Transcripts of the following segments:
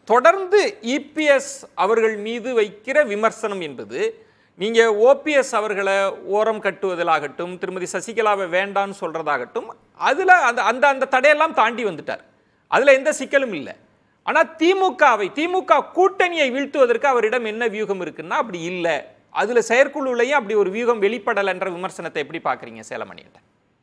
தொடர்ந்து இபிஎஸ் அவர்கள் மீது வைக்கிற விமர்சனம் என்பது நீங்க ஓபிஎஸ் அவர்களை ஓரம் கட்டுவதிலாகட்டும் திருமதி சசிகலாவை வேண்டான்னு சொல்றதாகட்டும் அதுல அந்த அந்த அந்த தடையெல்லாம் தாண்டி வந்துட்டார் அதுல எந்த சிக்கலும் இல்லை ஆனா திமுகவை திமுக கூட்டணியை வீழ்த்துவதற்கு அவரிடம் என்ன வியூகம் இருக்குன்னா அப்படி இல்லை அதுல செயற்குழுலையும் அப்படி ஒரு வியூகம் வெளிப்படலை என்ற விமர்சனத்தை எப்படி பாக்குறீங்க சேலமணியிட்ட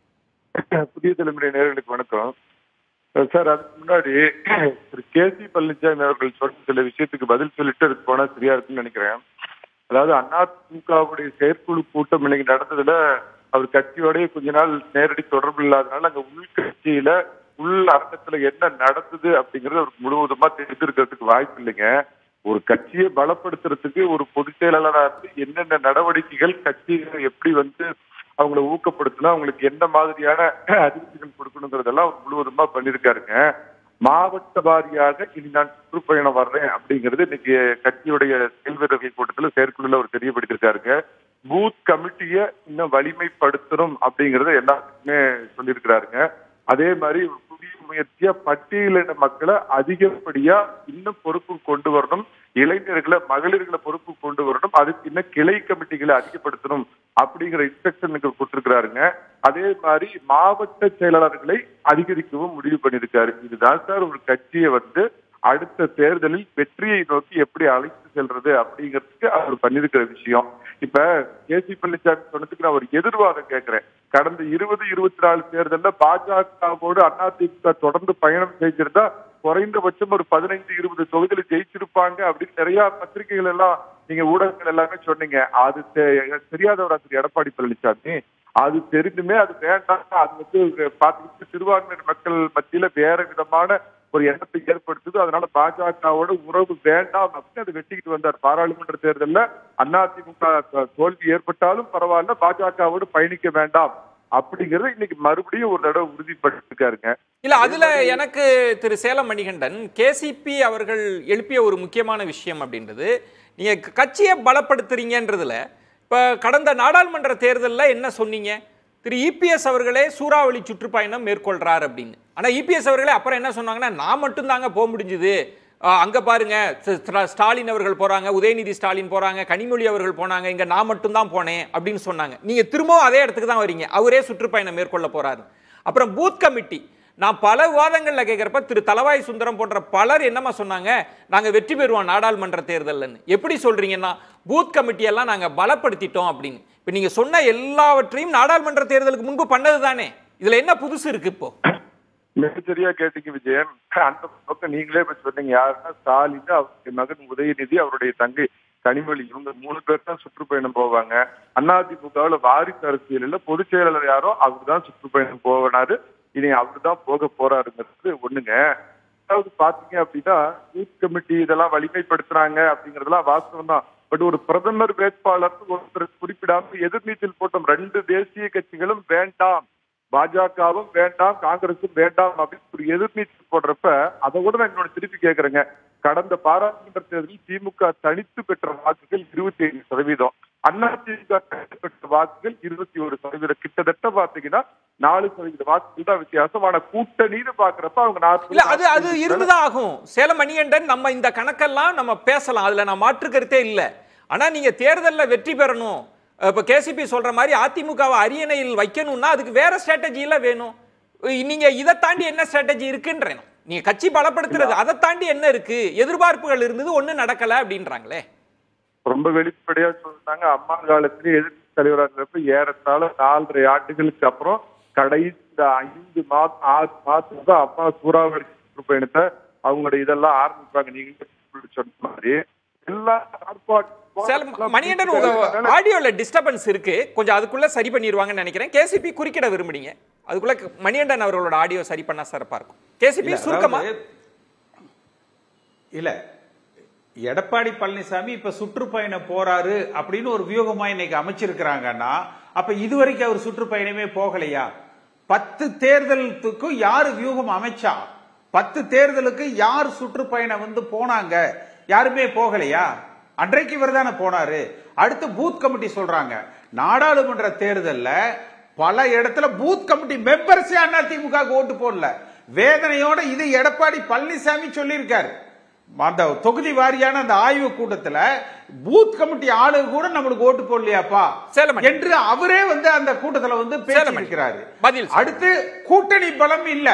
புதிய தலைமுறை நேயர்களுக்கு வணக்கம் அஹ் சார் அதுக்கு முன்னாடி திரு கே சி பழனிசாமி அவர்கள் சொன்ன சில விஷயத்துக்கு பதில் சொல்லிட்டு அதுக்கு போனா சரியா இருக்குன்னு நினைக்கிறேன் அதாவது அதிமுகவுடைய செயற்குழு கூட்டம் இன்னைக்கு நடந்ததுல அவர் கட்சியோடய கொஞ்ச நாள் நேரடி தொடர்பு இல்லாதனால அங்க உள்கட்சியில உள் அரங்கத்துல என்ன நடந்தது அப்படிங்கறது அவருக்கு முழுவதுமா தெரிஞ்சிருக்கிறதுக்கு வாய்ப்பு இல்லைங்க ஒரு கட்சியை பலப்படுத்துறதுக்கு ஒரு பொதுச் செயலாளராக இருந்து என்னென்ன நடவடிக்கைகள் கட்சியை எப்படி வந்து அவங்கள ஊக்கப்படுத்தணும் அவங்களுக்கு என்ன மாதிரியான அறிவிப்புகள் கொடுக்கணுங்கிறதெல்லாம் அவர் முழுவதுமா பண்ணியிருக்காருங்க மாவட்ட வாரியாக இனி நான் சுற்றுப்பயணம் வர்றேன் அப்படிங்கிறது இன்னைக்கு கட்சியுடைய செயல் வீரர்கள் கூட்டத்துல செயற்குழுல அவர் தெரியப்படுத்திருக்காருங்க பூத் கமிட்டியை இன்னும் வலிமைப்படுத்தணும் அப்படிங்கறத எல்லாத்துக்குமே சொல்லியிருக்கிறாருங்க அதே மாதிரி ஒரு புதிய முயற்சியா பட்டியலின மக்களை அதிகப்படியா இன்னும் பொறுப்பு கொண்டு வரணும் இளைஞர்களை மகளிர்களை பொறுப்பு கொண்டு வரணும் அதுக்கு இன்னும் கிளை கமிட்டிகளை அதிகப்படுத்தணும் அப்படிங்கிற இன்ஸ்ட்ரக்ஷனுக்கு கொடுத்திருக்கிறாருங்க அதே மாதிரி மாவட்ட செயலாளர்களை அதிகரிக்கவும் முடிவு பண்ணியிருக்காரு இதுதான் சார் ஒரு கட்சியை வந்து அடுத்த தேர்தலில் வெற்றியை நோக்கி எப்படி அழைத்து செல்றது அப்படிங்கிறதுக்கு அவர் பண்ணிருக்கிற விஷயம் இப்ப கே சி பழனிசாமி சொன்னதுக்கு நான் ஒரு எதிர்வாதம் கேட்கிறேன் கடந்த இருபது இருபத்தி நாலு தேர்தல்ல பாஜகவோடு அதிமுக தொடர்ந்து பயணம் செஞ்சிருந்தா குறைந்தபட்சம் ஒரு பதினைந்து இருபது தொகுதியில ஜெயிச்சிருப்பாங்க அப்படின்னு நிறைய பத்திரிகைகள் எல்லாம் நீங்க ஊடகங்கள் எல்லாமே சொன்னீங்க அது தெ- தெரியாதவரா திரு எடப்பாடி பழனிசாமி அது தெரிஞ்சுமே அது வேண்டாம் அது வந்து பாத்தீங்கன்னா சிறுபான்மையினர் மக்கள் மத்தியில வேற விதமான ஒரு எண்ணத்தை ஏற்படுத்துது அதனால பாஜகவோட உறவு வேண்டாம் அப்படின்னு அதை வெட்டிக்கிட்டு வந்தார் பாராளுமன்ற தேர்தல்ல அதிமுக தோல்வி ஏற்பட்டாலும் பரவாயில்ல பாஜகவோடு பயணிக்க வேண்டாம் அப்படிங்கறத இன்னைக்கு மறுபடியும் ஒரு தடவை உறுதிப்படுத்திருக்காருங்க இல்ல அதுல எனக்கு திரு சேலம் மணிகண்டன் கேசிபி அவர்கள் எழுப்பிய ஒரு முக்கியமான விஷயம் அப்படின்றது நீங்க க- கட்சியை பலப்படுத்துறீங்கன்றதுல இப்ப கடந்த நாடாளுமன்ற தேர்தல்ல என்ன சொன்னீங்க திரு இபிஎஸ் அவர்களே சூறாவளி சுற்றுப்பயணம் மேற்கொள்றார் அப்படின்னு ஆனா இபிஎஸ் அவர்களே அப்புறம் என்ன சொன்னாங்கன்னா நான் மட்டும் தாங்க போக முடிஞ்சுது ஆஹ் அங்க பாருங்க ஸ்- ஸ்டா- ஸ்டாலின் அவர்கள் போறாங்க உதயநிதி ஸ்டாலின் போறாங்க கனிமொழி அவர்கள் போனாங்க இங்க நான் மட்டும் தான் போனேன் அப்படின்னு சொன்னாங்க நீங்க திரும்பவும் அதே இடத்துக்கு தான் வரீங்க அவரே சுற்றுப்பயணம் மேற்கொள்ள போறாரு அப்புறம் பூத் கமிட்டி நான் பல விவாதங்கள்ல கேட்கிறப்ப திரு தலவாய் சுந்தரம் போன்ற பலர் என்னமா சொன்னாங்க நாங்க வெற்றி பெறுவோம் நாடாளுமன்ற தேர்தல்னு எப்படி சொல்றீங்கன்னா பூத் கமிட்டி எல்லாம் நாங்க பலப்படுத்திட்டோம் அப்படின்னு இப்ப நீங்க சொன்ன எல்லாவற்றையும் நாடாளுமன்ற தேர்தலுக்கு முன்பு பண்ணது தானே இதுல என்ன புதுசு இருக்கு இப்போ மிகச்சரியா கேட்டீங்க விஜயன் அந்த பக்கம் நீங்களே இப்ப சொன்னீங்க யாருன்னா ஸ்டாலின் அவருடைய மகன் உதயநிதி அவருடைய தங்கை கனிமொழி இவங்க மூணு பேர் தான் சுற்றுப்பயணம் போவாங்க அதிமுகவுல வாரிசு அரசியல் பொதுச் செயலாளர் யாரோ அவர் தான் சுற்றுப்பயணம் போவனாரு இனி அவர் தான் போக போறாருங்கிறது ஒண்ணுங்க அதாவது பாத்தீங்க அப்படின்னா யூத் கமிட்டி இதெல்லாம் வலிமைப்படுத்துறாங்க அப்படிங்கறதெல்லாம் வாஸ்தவம் தான் பட் ஒரு பிரதமர் வேட்பாளர் ஒருத்தர் குறிப்பிடாம எதிர்நீச்சல் போட்டம் ரெண்டு தேசிய கட்சிகளும் வேண்டாம் பாஜகவும் வேண்டாம் காங்கிரஸும் வேண்டாம் அப்படின்னு ஒரு எதிர்நீச்சல் போடுறப்ப அதை கூட நான் இன்னொன்னு திருப்பி கேக்குறேங்க கடந்த பாராளுமன்ற தேர்தலில் திமுக தனித்து பெற்ற வாக்குகள் இருபத்தி ஐந்து சதவீதம் அதிமுக தனித்து பெற்ற வாக்குகள் இருபத்தி ஒரு சதவீதம் கிட்டத்தட்ட பாத்தீங்கன்னா நாலு சதவீத வாக்குகள் தான் வித்தியாசம் ஆனா கூட்டணின்னு பாக்குறப்ப அவங்க இல்ல அது அது நாற்பது இருந்துதான் ஆகும் சேலம் மணிகண்டன் நம்ம இந்த கணக்கெல்லாம் நம்ம பேசலாம் அதுல நான் மாற்று கருத்தே இல்ல ஆனா நீங்க தேர்தல்ல வெற்றி பெறணும் அஹ் இப்ப கேசிபி சொல்ற மாதிரி அதிமுகவை அரியணையில் வைக்கணும்னா அதுக்கு வேற ஸ்ட்ராட்டஜில வேணும் இ- நீங்க இதை தாண்டி என்ன ஸ்ட்ராட்டஜி இருக்குன்றேன் நீங்க கட்சி பலப்படுத்துறது அதை தாண்டி என்ன இருக்கு எதிர்பார்ப்புகள் இருந்தது ஒண்ணு நடக்கல அப்படின்றாங்களே ரொம்ப வெளிப்படையா சொல்றாங்க அம்மா காலத்திலே எதிர்ப்பு தலைவராக இருந்தப்ப ஏறத்தாழ நாலரை ஆண்டுகளுக்கு அப்புறம் கடைசி இந்த ஐந்து மாசம் ஆறு மாசம் தான் அம்மா சூறாவளி சுற்றுப்பயணத்தை அவங்களுடைய இதெல்லாம் ஆரம்பிப்பாங்க நீங்க சொன்ன மாதிரி எல்லா சேலம் மணிகண்டன் உங்க ஆடியோல டிஸ்டர்பன்ஸ் இருக்கு கொஞ்சம் அதுக்குள்ள சரி பண்ணிடுவாங்கன்னு நினைக்கிறேன் கேசிபி குறுக்கிட விரும்புனீங்க அதுக்குள்ள க- மணிகண்டன் அவர்களோட ஆடியோ சரி பண்ணா சிறப்பா இருக்கும் கேசிபி இல்ல, சுருக்கமா அதாவது, இல்ல எடப்பாடி பழனிசாமி இப்ப சுற்றுப்பயணம் போறாரு அப்படின்னு ஒரு வியூகமா இன்னைக்கு அமைச்சிருக்கிறாங்கன்னா அப்ப இதுவரைக்கும் அவர் சுற்றுப்பயணமே போகலையா பத்து தேர்தலுக்கும் யாரு வியூகம் அமைச்சா பத்து தேர்தலுக்கு யார் சுற்றுப்பயணம் வந்து போனாங்க யாருமே போகலையா அன்றைக்கு இவர் தானே போனாரு அடுத்து பூத் கமிட்டி சொல்றாங்க நாடாளுமன்ற தேர்தல்ல பல இடத்துல பூத் கமிட்டி மெம்பர்ஸே அதிமுக ஓட்டு போடல வேதனையோட இது எடப்பாடி பழனிசாமி சொல்லியிருக்காரு அந்த தொகுதி வாரியான அந்த ஆய்வு கூட்டத்துல பூத் கமிட்டி ஆளுங்க கூட நம்மளுக்கு ஓட்டு போடலையாப்பா சேலமணி. என்று அவரே வந்து அந்த கூட்டத்துல வந்து சேலமணி. பேசியிருக்கிறாரு பதில் சார். அடுத்து கூட்டணி பலம் இல்ல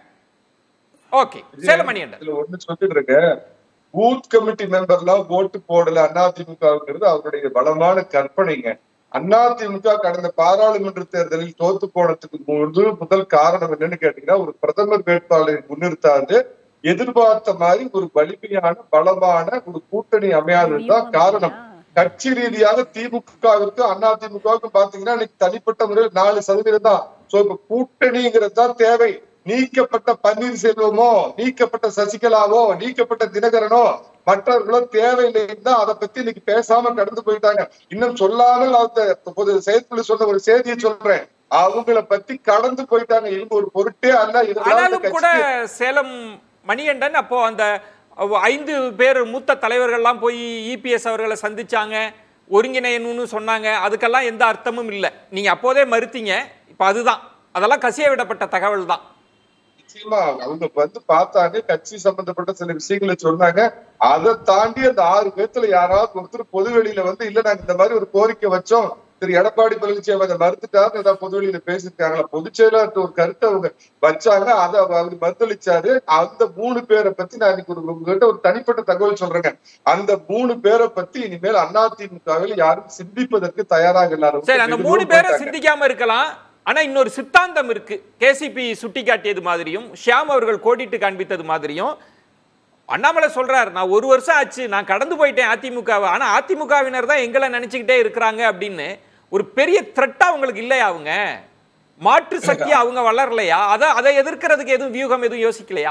ஓகே சேலமணியண்டன் இதுல ஒண்ணு சொல்லிட்டு இருக்கேன் பூத் கமிட்டி மெம்பர்லாம் ஓட்டு போடல அதிமுகவுங்கிறது அவருடைய பலமான கற்பனைங்க அதிமுக கடந்த பாராளுமன்ற தேர்தலில் தோத்து போனதுக்கு முழு முதல் காரணம் என்னன்னு கேட்டீங்கன்னா ஒரு பிரதமர் வேட்பாளரை முன்னிறுத்தாது எதிர்பார்த்த மாதிரி ஒரு வலிமையான பலமான ஒரு கூட்டணி அமையாததுதான் காரணம் கட்சி ரீதியாக திமுகவிற்கு அதிமுகவுக்கும் பாத்தீங்கன்னா இன்னைக்கு தனிப்பட்ட முறையில் நாலு சதவீதம் தான் சோ இப்ப கூட்டணிங்கிறது தான் தேவை நீக்கப்பட்ட பன்னீர்செல்வமோ நீக்கப்பட்ட சசிகலாவோ நீக்கப்பட்ட தினகரனோ மற்றவர்களோ தேவையில்லைன்னு தான் அதை பத்தி இன்னைக்கு பேசாம கடந்து போயிட்டாங்க இன்னும் சொல்லாமல் அந்த பொது செயற்குழு சொன்ன ஒரு செய்தியை சொல்றேன் அவங்கள பத்தி கடந்து போயிட்டாங்க இவங்க ஒரு பொருட்டே அல்ல இதெல்லாம் இந்த ஆனாலும் கூட கட்சிக்கு சேலம் மணிகண்டன் அப்போ அந்த அவ் ஐந்து பேர் மூத்த தலைவர்கள்லாம் போய் இபிஎஸ் அவர்களை சந்திச்சாங்க ஒருங்கிணையணும்னு சொன்னாங்க அதுக்கெல்லாம் எந்த அர்த்தமும் இல்லை நீங்க அப்போதே மறுத்தீங்க இப்போ அதுதான் அதெல்லாம் கசிய விடப்பட்ட தகவல் தான் நிச்சயமா அவங்க வந்து பார்த்தாங்க கட்சி சம்பந்தப்பட்ட சில விஷயங்களை சொன்னாங்க அதை தாண்டி அந்த ஆறு பேர்த்துல யாராவது ஒருத்தர் பொதுவெளியில வந்து இல்ல நாங்க இந்த மாதிரி ஒரு கோரிக்கை வச்சோம் திரு எடப்பாடி பழனிசாமி அதை மறுத்துட்டாரு ஏதாவது பொதுவெளியில பேசியிருக்காங்களா பொதுச் செயலாளர் ஒரு கருத்தை அவங்க வச்சாங்க அதை அவர் மறுதளிச்சாரு அந்த மூணு பேரை பத்தி நான் இன்னைக்கு ஒரு உங்ககிட்ட ஒரு தனிப்பட்ட தகவல் சொல்றேங்க அந்த மூணு பேரை பத்தி இனிமேல் அதிமுகவில் யாரும் சிந்திப்பதற்கு தயாராக இல்லாத சரி அந்த மூணு பேரை சிந்திக்காம இருக்கலாம் ஆனா இன்னொரு சித்தாந்தம் இருக்கு கேசிபி சுட்டி காட்டியது மாதிரியும் ஷியாம் அவர்கள் கோடிட்டு காண்பித்தது மாதிரியும் அண்ணாமலை சொல்றாரு நான் ஒரு வருஷம் ஆச்சு நான் கடந்து போயிட்டேன் அதிமுகவை ஆனா அதிமுகவினர் தான் எங்களை நினைச்சுக்கிட்டே இருக்கிறாங்க அப்படின்னு ஒரு பெரிய த்ரெட்டா அவங்களுக்கு இல்லையா அவங்க மாற்று சக்தி அவங்க வளரலையா அதை அதை எதிர்க்கிறதுக்கு எதுவும் வியூகம் எதுவும் யோசிக்கலையா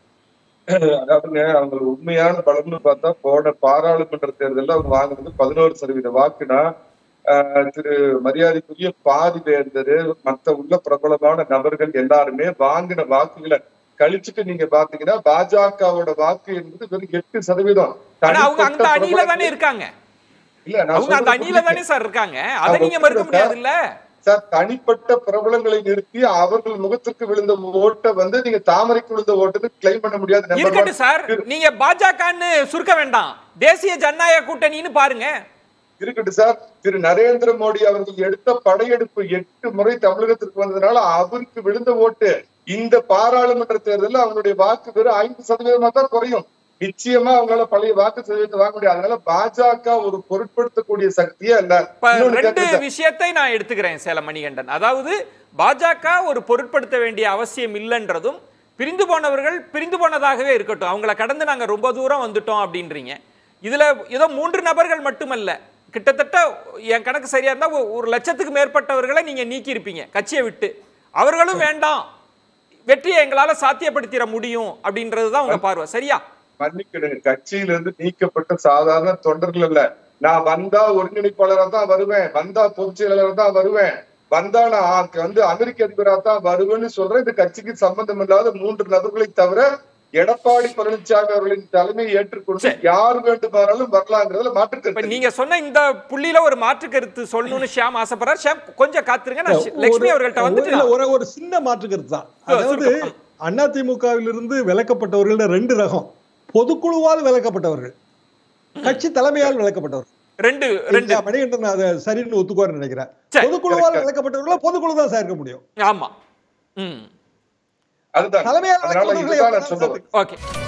அதாவதுங்க அவங்க உண்மையான பலம்னு பார்த்தா போன பாராளுமன்ற தேர்தலில் அவங்க வாங்குனது பதினோரு சதவீத வாக்குனா ஆஹ், திரு மரியாதைக்குரிய பாதி வேந்தர் மத்த உள்ள பிரபலமான நபர்கள் எல்லாருமே வாங்கின வாக்குகளை கழிச்சுட்டு நீங்க பாத்தீங்கன்னா பாஜகவோட வாக்கு என்பது வெறும் எட்டு சதவீதம் ஆனா அவங்க அந்த தனிப்பட்ட அணியில தானே பிரபலங்கள் இருக்காங்க இல்ல நான் அவங்க அந்த சொல்றது அணியில தானே புரியுது. சார் இருக்காங்க அதை நான் நீங்க மறுக்க ஒத்துக்கிறேன் முடியாது இல்ல சார் தனிப்பட்ட பிரபலங்களை நிறுத்தி அவர்கள் முகத்திற்கு விழுந்த ஓட்டை வந்து நீங்க தாமரைக்கு விழுந்த ஓட்டுன்னு கிளைம் பண்ண முடியாது number one. இருக்கட்டும் சார் நீங்க பாஜகன்னு சுருக்க வேண்டாம் தேசிய ஜனநாயக கூட்டணின்னு பாருங்க இருக்கட்டும் சார் திரு நரேந்திர மோடி அவர்கள் எடுத்த படையெடுப்பு எட்டு முறை தமிழகத்திற்கு வந்ததுனால அவருக்கு விழுந்த ஓட்டு இந்த பாராளுமன்ற தேர்தலில் அவங்களுடைய வாக்கு வெறும் ஐந்து சதவீதமா தான் குறையும் நிச்சயமா அவங்களால பழைய வாக்கு சதவீதத்தை வாங்க முடியாது அதனால பாஜக ஒரு பொருட்படுத்தக்கூடிய சக்தியே அல்ல இப்ப இன்னொன்னு ரெண்டு கேட்கிறேன் சார். விஷயத்தை நான் எடுத்துக்கிறேன் சேலம் மணிகண்டன் அதாவது பாஜக ஒரு பொருட்படுத்த வேண்டிய அவசியம் இல்லைன்றதும் பிரிந்து போனவர்கள் பிரிந்து போனதாகவே இருக்கட்டும் அவங்கள கடந்து நாங்க ரொம்ப தூரம் வந்துட்டோம் அப்படின்றீங்க இதுல ஏதோ மூன்று நபர்கள் மட்டுமல்ல கிட்டத்தட்ட என் கணக்கு சரியா இருந்தா ஒ- ஒரு லட்சத்துக்கு மேற்பட்டவர்களை நீங்க நீக்கி இருப்பீங்க கட்சியை விட்டு அவர்களும் வேண்டாம் வெற்றியை எங்களால சாத்தியப்படுத்திட முடியும் அப்படின்றது தான் உங்க பார்வை சரியா மன்னிக்கிடுங்க கட்சியிலிருந்து நீக்கப்பட்ட சாதாரண தொண்டர்கள் அல்ல நான் வந்தா ஒருங்கிணைப்பாளரா தான் வருவேன் வந்தா பொதுச் செயலாளரா தான் வருவேன் வந்தா நான் ஆ- வந்து அமெரிக்க அதிபரா தான் வருவேன்னு சொல்றேன் இந்த கட்சிக்கு சம்பந்தம் இல்லாத மூன்று நபர்களை தவிர எடப்பாடி பழனிசாமி அவர்களின் தலைமையை ஏற்றுக்கொண்டு சரி. யார் வேண்டுமானாலும் வரலாங்கிறதுல மாற்று இப்ப கருத்து நீங்க சொன்ன இந்த புள்ளியில ஒரு மாற்று கருத்து சொல்லணும்னு ஷியாம் ஆசைப்படுறாரு ஷியாம் கொஞ்சம் காத்துருங்க நான் ஷி- லட்சுமி அவர்கள்ட்ட இல்ல, வந்துட்டு ஒரு ஒரு சின்ன மாற்று கருத்து தான் இல்ல, அதாவது சுருக்கம். அதிமுகவிலிருந்து விலக்கப்பட்டவர்கள ரெண்டு ரகம் பொதுக்குழுவால் விலக்கப்பட்டவர்கள் கட்சி தலைமையால் விலக்கப்பட்டவர்கள் ரெண்டு ரெண்டு இல்ல, மணிகண்டன் அதை சரின்னு ஒத்துக்குவார்னு நினைக்கிறேன் சரி. பொதுக்குழுவால் விலக்கப்பட்டவர்கள பொதுக்குழு தான் சேர்க்க முடியும் ஆமா ம் அதுதான் தலைமையால் அதனால விலக்கப்பட்டவர்களை இதுதான் நான் எப்படி சொல்ல சேர்த்துக்க- ஓகே